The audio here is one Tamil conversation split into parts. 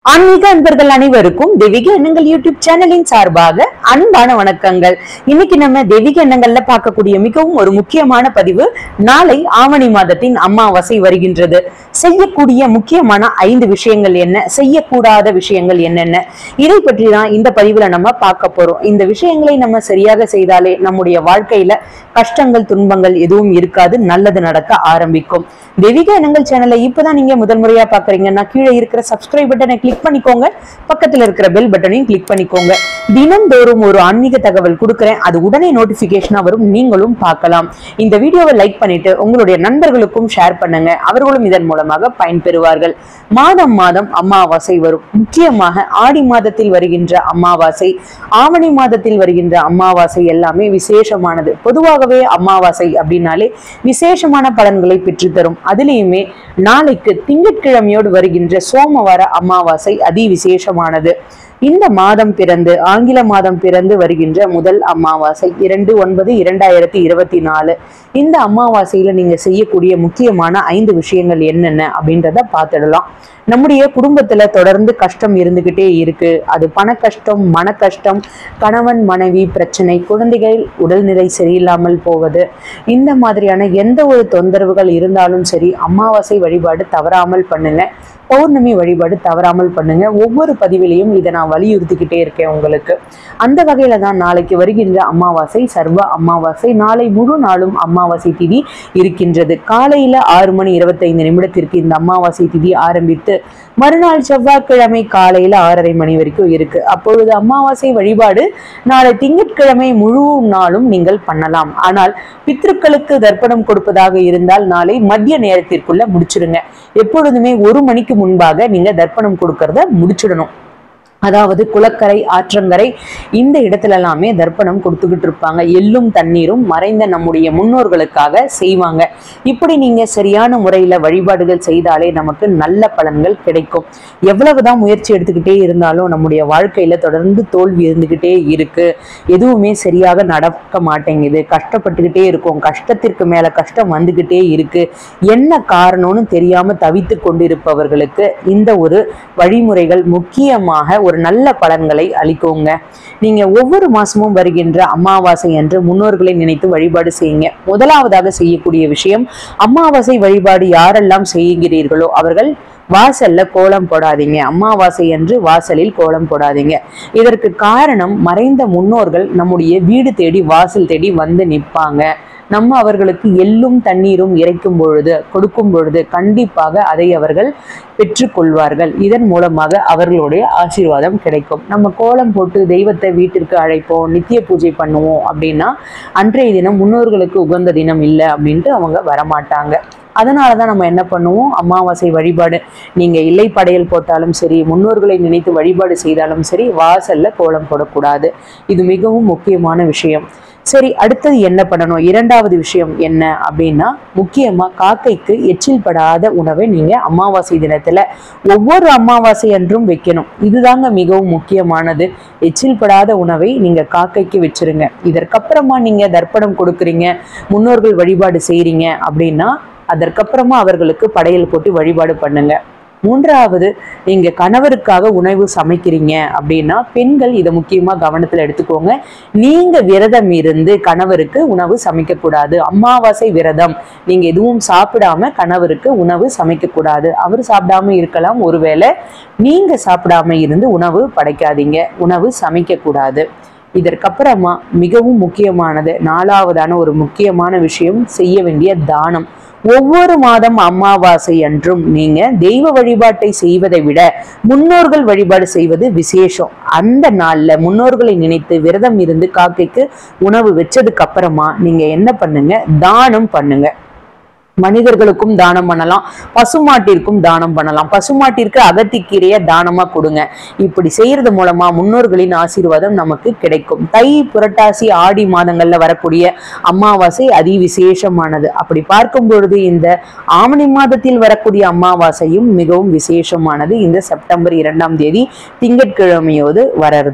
ஆன்மீக அன்பர்கள் அனைவருக்கும் தெய்வீக எண்ணங்கள் யூடியூப் சேனலின் சார்பாக அன்பான வணக்கங்கள் இன்னைக்கு நம்ம தெய்வீக எண்ணங்கள்ல பார்க்கக்கூடிய மிகவும் ஒரு முக்கியமான பதிவு நாளை ஆவணி மாதத்தின் அமாவாசை வருகின்றது செய்யக்கூடிய முக்கியமான ஐந்து விஷயங்கள் என்ன செய்யக்கூடாத விஷயங்கள் என்னென்ன இதை பற்றி தான் இந்த பதிவுல நம்ம பார்க்க போறோம் இந்த விஷயங்களை நம்ம சரியாக செய்தாலே நம்முடைய வாழ்க்கையில கஷ்டங்கள் துன்பங்கள் எதுவும் இருக்காது நல்லது நடக்க ஆரம்பிக்கும் தெய்வீக எண்ணங்கள் சேனலை இப்பதான் நீங்க முதல் முறையா பாக்குறீங்கன்னா கீழே இருக்கிற சப்ஸ்கிரைப் பட்டனை கிளிக் பண்ணிக்கோங்க பக்கத்துல இருக்கிற பெல் பட்டனையும் கிளிக் பண்ணிக்கோங்க தினந்தோறும் ஒரு ஆன்மீக தகவல் கொடுக்குறேன் அது உடனே நோட்டிபிகேஷனா வரும் நீங்களும் பார்க்கலாம் இந்த வீடியோவை லைக் பண்ணிட்டு உங்களுடைய நண்பர்களுக்கும் ஷேர் பண்ணுங்க அவர்களும் இதன் மூலமாக பயன்பெறுவார்கள் மாதம் மாதம் அமாவாசை வரும் முக்கியமாக ஆடி மாதத்தில் வருகின்ற அமாவாசை ஆவணி மாதத்தில் வருகின்ற அமாவாசை எல்லாமே விசேஷமானது பொதுவாகவே அமாவாசை அப்படின்னாலே விசேஷமான பலன்களை பெற்றுத்தரும் அதுலேயுமே நாளைக்கு திங்கட்கிழமையோடு வருகின்ற சோமவார அமாவாசை அதி விசேஷமானது இந்த மாதம் பிறந்து ஆங்கில மாதம் பிறந்து வருகின்ற முதல் அமாவாசை இரண்டு ஒன்பது இரண்டாயிரத்தி இருபத்தி நாலு இந்த அமாவாசையில நீங்க செய்யக்கூடிய முக்கியமான ஐந்து விஷயங்கள் என்னென்ன அப்படின்றத பார்த்துடலாம் நம்முடைய குடும்பத்துல தொடர்ந்து கஷ்டம் இருந்துகிட்டே இருக்கு அது பண கஷ்டம் மன கஷ்டம் கணவன் மனைவி பிரச்சனை குழந்தைகள் உடல்நிலை சரியில்லாமல் போவது இந்த மாதிரியான எந்த ஒரு தொந்தரவுகள் இருந்தாலும் சரி அமாவாசை வழிபாடு தவறாமல் பண்ணுங்க பௌர்ணமி வழிபாடு தவறாமல் பண்ணுங்க ஒவ்வொரு பதிவிலையும் இதை நான் வலியுறுத்திக்கிட்டே இருக்கேன் உங்களுக்கு அந்த வகையில தான் நாளைக்கு வருகின்ற அமாவாசை சர்வ அமாவாசை நாளை முழு நாளும் அமாவாசை திதி இருக்கின்றது காலையில ஆறு மணி இருபத்தைந்து நிமிடத்திற்கு இந்த அமாவாசை திதி ஆரம்பித்து மறுநாள் செவ்வாய்க்கிழமை காலையில ஆறரை மணி வரைக்கும் இருக்கு அப்பொழுது அமாவாசை வழிபாடு நாளை திங்கட்கிழமை முழு நாளும் நீங்கள் பண்ணலாம் ஆனால் பித்ருக்களுக்கு தர்ப்பணம் கொடுப்பதாக இருந்தால் நாளை மத்திய நேரத்திற்குள்ள முடிச்சிடுங்க எப்பொழுதுமே ஒரு மணிக்கு முன்பாக நீங்க தர்ப்பணம் கொடுக்கறத முடிச்சிடணும் அதாவது குளக்கரை ஆற்றங்கரை இந்த இடத்துல எல்லாமே தர்ப்பணம் கொடுத்துக்கிட்டு இருப்பாங்க எள்ளும் தண்ணீரும் மறைந்த நம்முடைய முன்னோர்களுக்காக செய்வாங்க இப்படி நீங்க சரியான முறையில வழிபாடுகள் செய்தாலே நமக்கு நல்ல பலன்கள் கிடைக்கும் எவ்வளவுதான் முயற்சி எடுத்துக்கிட்டே இருந்தாலும் நம்முடைய வாழ்க்கையில தொடர்ந்து தோல்வி இருந்துகிட்டே இருக்கு எதுவுமே சரியாக நடக்க மாட்டேங்குது கஷ்டப்பட்டுக்கிட்டே இருக்கும் கஷ்டத்திற்கு மேல கஷ்டம் வந்துகிட்டே இருக்கு என்ன காரணம்னு தெரியாம தவித்து கொண்டிருப்பவர்களுக்கு இந்த ஒரு வழிமுறைகள் முக்கியமாக ஒரு நல்ல பலன்களை அளிக்குங்க நீங்க ஒவ்வொரு மாசமும் வருகின்ற அமாவாசை என்று முன்னோர்களை நினைத்து வழிபாடு செய்யுங்க முதலாவதாக செய்யக்கூடிய விஷயம் அமாவாசை வழிபாடு யாரெல்லாம் செய்கிறீர்களோ அவர்கள் வாசல்ல கோலம் போடாதீங்க அமாவாசை என்று வாசலில் கோலம் போடாதீங்க இதற்கு காரணம் மறைந்த முன்னோர்கள் நம்முடைய வீடு தேடி வாசல் தேடி வந்து நிற்பாங்க நம்ம அவர்களுக்கு எள்ளும் தண்ணீரும் இறைக்கும் பொழுது கொடுக்கும் பொழுது கண்டிப்பாக அதை அவர்கள் பெற்றுக்கொள்வார்கள் இதன் மூலமாக அவர்களுடைய ஆசீர்வாதம் கிடைக்கும் நம்ம கோலம் போட்டு தெய்வத்தை வீட்டிற்கு அழைப்போம் நித்திய பூஜை பண்ணுவோம் அப்படின்னா அன்றைய தினம் முன்னோர்களுக்கு உகந்த தினம் இல்லை அப்படின்ட்டு அவங்க வரமாட்டாங்க அதனால தான் நம்ம என்ன பண்ணுவோம் அமாவாசை வழிபாடு நீங்க இல்லை படையல் போட்டாலும் சரி முன்னோர்களை நினைத்து வழிபாடு செய்தாலும் சரி வாசல்ல கோலம் போடக்கூடாது இது மிகவும் முக்கியமான விஷயம் சரி அடுத்தது என்ன பண்ணணும் இரண்டாவது விஷயம் என்ன அப்படின்னா முக்கியமா காக்கைக்கு எச்சில் படாத உணவை நீங்க அமாவாசை தினத்துல ஒவ்வொரு அமாவாசை அன்றும் வைக்கணும் இதுதாங்க மிகவும் முக்கியமானது எச்சில் படாத உணவை நீங்க காக்கைக்கு வச்சிருங்க இதற்கப்புறமா நீங்க தர்ப்பணம் கொடுக்குறீங்க முன்னோர்கள் வழிபாடு செய்றீங்க அப்படின்னா அதற்கப்புறமா அவர்களுக்கு படையல் போட்டு வழிபாடு பண்ணுங்க மூன்றாவது நீங்க கணவருக்காக உணவு சமைக்கிறீங்க அப்படின்னா பெண்கள் இதை முக்கியமா கவனத்துல எடுத்துக்கோங்க நீங்க விரதம் இருந்து கணவருக்கு உணவு சமைக்க கூடாது அமாவாசை விரதம் நீங்க எதுவும் சாப்பிடாம கணவருக்கு உணவு சமைக்க கூடாது அவர் சாப்பிடாம இருக்கலாம் ஒருவேளை நீங்க சாப்பிடாம இருந்து உணவு படைக்காதீங்க உணவு சமைக்க கூடாது இதற்கப்புறமா மிகவும் முக்கியமானது நாலாவதான ஒரு முக்கியமான விஷயம் செய்ய வேண்டிய தானம் ஒவ்வொரு மாதம் அமாவாசை அன்றும் நீங்க தெய்வ வழிபாட்டை செய்வதை விட முன்னோர்கள் வழிபாடு செய்வது விசேஷம் அந்த நாள்ல முன்னோர்களை நினைத்து விரதம் இருந்து காக்கைக்கு உணவு வச்சதுக்கு அப்புறமா நீங்க என்ன பண்ணுங்க தானம் பண்ணுங்க மனிதர்களுக்கும் தானம் பண்ணலாம் பசுமாட்டிற்கும் தானம் பண்ணலாம் பசுமாட்டிற்கு அகத்திக்கீரையை தானமா கொடுங்க இப்படி செய்யறது மூலமா முன்னோர்களின் ஆசீர்வாதம் நமக்கு கிடைக்கும் தை புரட்டாசி ஆடி மாதங்கள்ல வரக்கூடிய அமாவாசை அதி விசேஷமானது அப்படி பார்க்கும் பொழுது இந்த ஆவணி மாதத்தில் வரக்கூடிய அமாவாசையும் மிகவும் விசேஷமானது இந்த செப்டம்பர் இரண்டாம் தேதி திங்கட்கிழமையோடு வரருது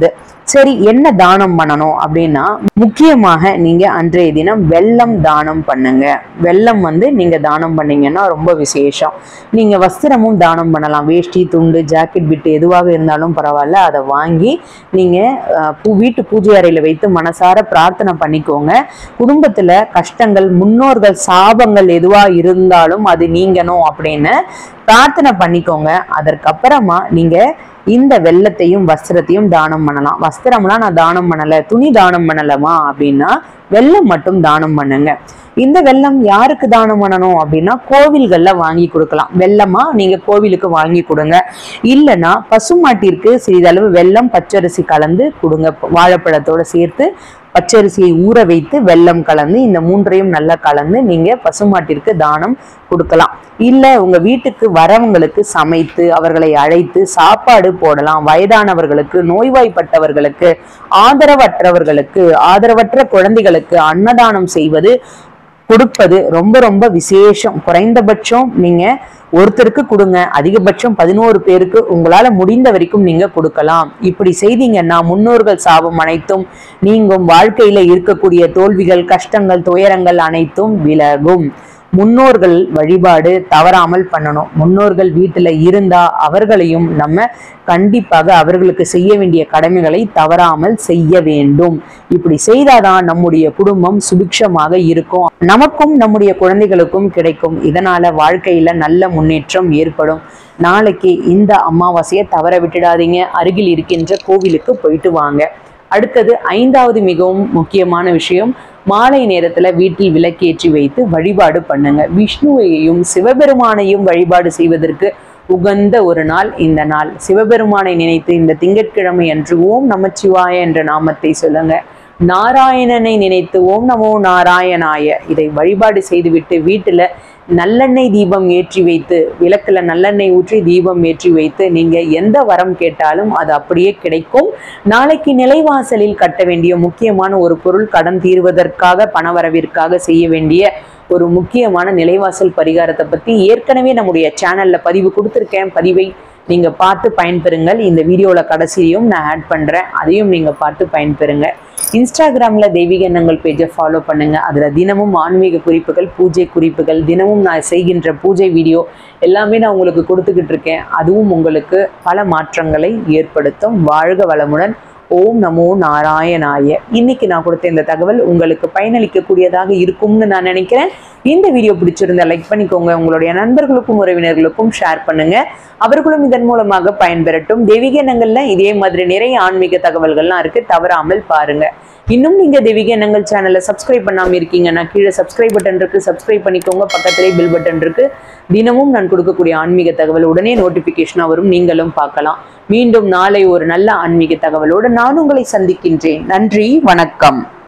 சரி என்ன தானம் பண்ணணும் அப்படின்னா முக்கியமாக நீங்க அன்றைய தினம் வெல்லம் தானம் பண்ணுங்க வெல்லம் வந்து நீங்க தானம் பண்ணீங்கன்னா ரொம்ப விசேஷம் நீங்க வஸ்திரமும் தானம் பண்ணலாம் வேஷ்டி துண்டு ஜாக்கெட் பிட்டு எதுவாக இருந்தாலும் பரவாயில்ல அதை வாங்கி நீங்க அஹ், பூ- வீட்டு பூஜை அறையில வைத்து மனசார பிரார்த்தனை பண்ணிக்கோங்க குடும்பத்துல கஷ்டங்கள் முன்னோர்கள் சாபங்கள் எதுவா இருந்தாலும் அது நீங்கணும் அப்படின்னு பிரார்த்தனை பண்ணிக்கோங்க அதற்கப்புறமா நீங்க இந்த வெள்ளத்தையும் வஸ்திரத்தையும் தானம் பண்ணலாம் வஸ்திரம்லாம் நான் தானம் பண்ணல துணி தானம் பண்ணலமா அப்படின்னா வெள்ளம் மட்டும் தானம் பண்ணுங்க இந்த வெள்ளம் யாருக்கு தானம் பண்ணணும் அப்படின்னா கோவில்கள்ல வாங்கி கொடுக்கலாம் வெள்ளமா நீங்க கோவிலுக்கு வாங்கி கொடுங்க இல்லைன்னா பசுமாட்டிற்கு சிறிதளவு வெல்லம் பச்சரிசி கலந்து கொடுங்க வாழைப்பழத்தோட சேர்த்து பச்சரிசியை ஊற வைத்து வெல்லம் கலந்து இந்த மூன்றையும் நல்லா கலந்து நீங்க பசுமாட்டிற்கு தானம் கொடுக்கலாம் இல்ல உங்க வீட்டுக்கு வரவங்களுக்கு சமைத்து அவர்களை அழைத்து சாப்பாடு போடலாம் வயதானவர்களுக்கு நோய்வாய்ப்பட்டவர்களுக்கு ஆதரவற்றவர்களுக்கு ஆதரவற்ற குழந்தைகளுக்கு அன்னதானம் செய்வது கொடுப்பது ரொம்ப ரொம்ப விசேஷம் குறைந்தபட்சம் நீங்க ஒருத்தருக்கு கொடுங்க அதிகபட்சம் பதினோரு பேருக்கு உங்களால முடிந்த வரைக்கும் நீங்க கொடுக்கலாம் இப்படி செய்தீங்கன்னா முன்னோர்கள் சாபம் அனைத்தும் நீங்கும் வாழ்க்கையில இருக்கக்கூடிய தோல்விகள் கஷ்டங்கள் துயரங்கள் அனைத்தும் விலகும் முன்னோர்கள் வழிபாடு தவறாமல் பண்ணணும் முன்னோர்கள் வீட்டுல இருந்தா அவர்களையும் நம்ம கண்டிப்பாக அவர்களுக்கு செய்ய வேண்டிய கடமைகளை தவறாமல் செய்ய வேண்டும் இப்படி செய்தாதான் நம்முடைய குடும்பம் சுபிக்ஷமாக இருக்கும் நமக்கும் நம்முடைய குழந்தைகளுக்கும் கிடைக்கும் இதனால வாழ்க்கையில நல்ல முன்னேற்றம் ஏற்படும் நாளைக்கு இந்த அமாவாசையை தவற விட்டுடாதீங்க அருகில் இருக்கின்ற கோவிலுக்கு போயிட்டு வாங்க அடுத்தது ஐந்தாவது மிகவும் முக்கியமான விஷயம் மாலை நேரத்துல வீட்டில் விளக்கேற்றி வைத்து வழிபாடு பண்ணுங்க விஷ்ணுவையும் சிவபெருமானையும் வழிபாடு செய்வதற்கு உகந்த ஒரு நாள் இந்த நாள் சிவபெருமானை நினைத்து இந்த திங்கட்கிழமை அன்று ஓம் நமச்சிவாய என்ற நாமத்தை சொல்லுங்க நாராயணனை நினைத்து ஓம் நமோ நாராயணாய இதை வழிபாடு செய்துவிட்டு வீட்டுல நல்லெண்ணெய் தீபம் ஏற்றி வைத்து விளக்குல நல்லெண்ணெய் ஊற்றி தீபம் ஏற்றி வைத்து நீங்க எந்த வரம் கேட்டாலும் அது அப்படியே கிடைக்கும் நாளைக்கு நிலைவாசலில் கட்ட வேண்டிய முக்கியமான ஒரு பொருள் கடன் தீர்வதற்காக பணவரவிற்காக செய்ய வேண்டிய ஒரு முக்கியமான நிலைவாசல் பரிகாரத்தை பத்தி ஏற்கனவே நம்முடைய சேனல்ல பதிவு கொடுத்துருக்கேன் பதிவை நீங்க பார்த்து பயன்பெறுங்கள் இந்த வீடியோல கடைசியும் நான் ஆட் பண்றேன் அதையும் நீங்க பார்த்து பயன்பெறுங்க இன்ஸ்டாகிராம்ல தெய்வீக எண்ணங்கள் பேஜை ஃபாலோ பண்ணுங்க அதுல தினமும் ஆன்மீக குறிப்புகள் பூஜை குறிப்புகள் தினமும் நான் செய்கின்ற பூஜை வீடியோ எல்லாமே நான் உங்களுக்கு கொடுத்துக்கிட்டு இருக்கேன் அதுவும் உங்களுக்கு பல மாற்றங்களை ஏற்படுத்தும் வாழ்க வளமுடன் ஓம் நமோ நாராயணாய இன்னைக்கு நான் கொடுத்த இந்த தகவல் உங்களுக்கு பயனளிக்கக்கூடியதாக இருக்கும்னு நான் நினைக்கிறேன் இந்த வீடியோ பிடிச்சிருந்தா லைக் பண்ணிக்கோங்க உங்களுடைய நண்பர்களுக்கும் உறவினர்களுக்கும் ஷேர் பண்ணுங்க அவர்களும் இதன் மூலமாக பயன்பெறட்டும் தெய்வீக எண்ணங்கள்ல இதே மாதிரி நிறைய ஆன்மீக தகவல்கள்லாம் இருக்கு தவறாமல் பாருங்க இன்னும் நீங்க தெய்வீக எண்ணங்கள் சேனலை சப்ஸ்கிரைப் பண்ணாம இருக்கீங்கன்னா கீழே சப்ஸ்கிரைப் பட்டன் இருக்கு சப்ஸ்கிரைப் பண்ணிக்கோங்க பக்கத்திலே பில் பட்டன் இருக்கு தினமும் நான் கொடுக்கக்கூடிய ஆன்மீக தகவல் உடனே நோட்டிபிகேஷனா வரும் நீங்களும் பார்க்கலாம் மீண்டும் நாளை ஒரு நல்ல ஆன்மீக தகவலோடு நான் உங்களை சந்திக்கின்றேன் நன்றி வணக்கம்